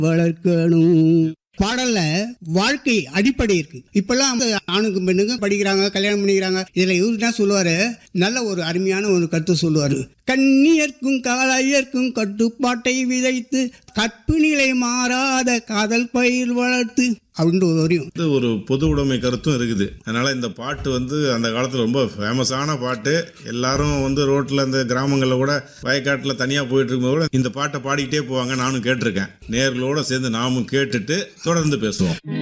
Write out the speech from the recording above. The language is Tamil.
வளர்க்கணும் பாடல்ல வாழ்க்கை அடிப்படை இருக்கு இப்பெல்லாம் வந்து ஆணுக்கும் பெண்ணுக்கும் படிக்கிறாங்க கல்யாணம் பண்ணிக்கிறாங்க இதுல இவரு என்ன சொல்லுவாரு நல்ல ஒரு அருமையான ஒரு கருத்து சொல்லுவாரு கண்ணியர்க்கும் காளையர்க்கும் கட்டுப்பாட்டை விதைத்து கற்பு நிலை மாறாத காதல் பயிர் வளர்த்து அப்படின்ற ஒரு வரையும் இது ஒரு பொது உடைமை கருத்தும் இருக்குது அதனால இந்த பாட்டு வந்து அந்த காலத்தில் ரொம்ப ஃபேமஸான பாட்டு எல்லாரும் வந்து ரோட்டில் இந்த கிராமங்களில் கூட வயக்காட்டில் தனியாக போயிட்டு இருக்கும்போது கூட இந்த பாட்டை பாடிக்கிட்டே போவாங்க நானும் கேட்டிருக்கேன் நேர்களோட சேர்ந்து நாமும் கேட்டுட்டு தொடர்ந்து பேசுவோம்